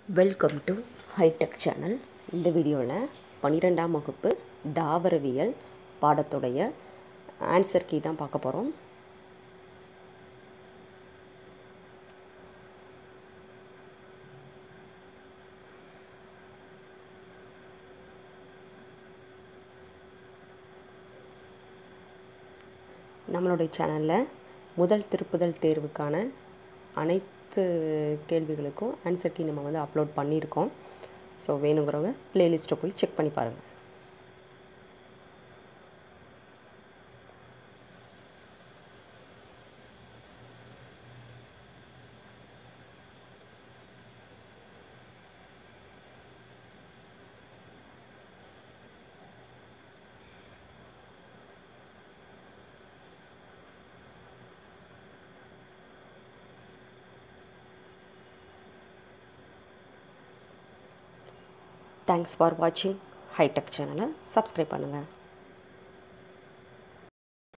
welcome to hitech channel இந்த வீடியோவில் பன்னிரெண்டாம் வகுப்பு தாவரவியல் பாடத்துடைய ஆன்சர் கீ தான் பார்க்க போகிறோம் நம்மளுடைய சேனலில் முதல் திருப்புதல் தேர்வுக்கான அனைத்து கேள்விகளுக்கும் ஆன்சர் கீ நம்ம வந்து அப்லோட் பண்ணியிருக்கோம் ஸோ வேணுங்கிறவங்க ப்ளேலிஸ்ட்டை போய் செக் பண்ணி பாருங்கள் தேங்க்ஸ் ஃபார் வாட்சிங் ஹைடெக் சேனலை சப்ஸ்கிரைப் பண்ணுங்கள்